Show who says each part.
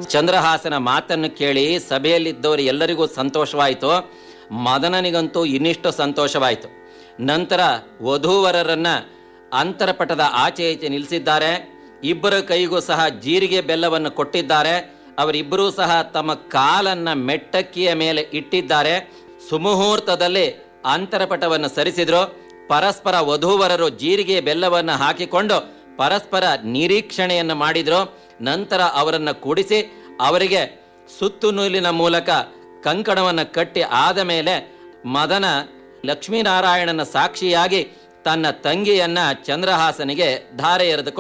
Speaker 1: ಚಂದ್ರಹಾಸನ ಮಾತನ್ನು ಕೇಳಿ ಸಭೆಯಲ್ಲಿದ್ದವರು ಎಲ್ಲರಿಗೂ ಸಂತೋಷವಾಯಿತು ಮದನನಿಗಂತೂ ಇನ್ನಿಷ್ಟು ಸಂತೋಷವಾಯಿತು ನಂತರ ವಧೂವರರನ್ನ ಅಂತರಪಟದ ಆಚೆ ಈಚೆ ನಿಲ್ಲಿಸಿದ್ದಾರೆ ಇಬ್ಬರ ಕೈಗೂ ಸಹ ಜೀರಿಗೆ ಬೆಲ್ಲವನ್ನು ಕೊಟ್ಟಿದ್ದಾರೆ ಅವರಿಬ್ಬರೂ ಸಹ ತಮ್ಮ ಕಾಲನ್ನ ಮೆಟ್ಟಕ್ಕಿಯ ಮೇಲೆ ಇಟ್ಟಿದ್ದಾರೆ ಸುಮುಹೂರ್ತದಲ್ಲಿ ಅಂತರಪಟವನ್ನು ಸರಿಸಿದ್ರು ಪರಸ್ಪರ ವಧೂವರರು ಜೀರಿಗೆ ಬೆಲ್ಲವನ್ನು ಹಾಕಿಕೊಂಡು ಪರಸ್ಪರ ನಿರೀಕ್ಷಣೆಯನ್ನು ಮಾಡಿದ್ರು ನಂತರ ಅವರನ್ನು ಕೂಡಿಸಿ ಅವರಿಗೆ ಸುತ್ತು ನೂಲಿನ ಮೂಲಕ ಕಂಕಣವನ್ನು ಕಟ್ಟಿ ಆದ ಮೇಲೆ ಮದನ ಲಕ್ಷ್ಮೀನಾರಾಯಣನ ಸಾಕ್ಷಿಯಾಗಿ ತನ್ನ ತಂಗಿಯನ್ನ ಚಂದ್ರಹಾಸನಿಗೆ ಧಾರೆ ಎರೆದು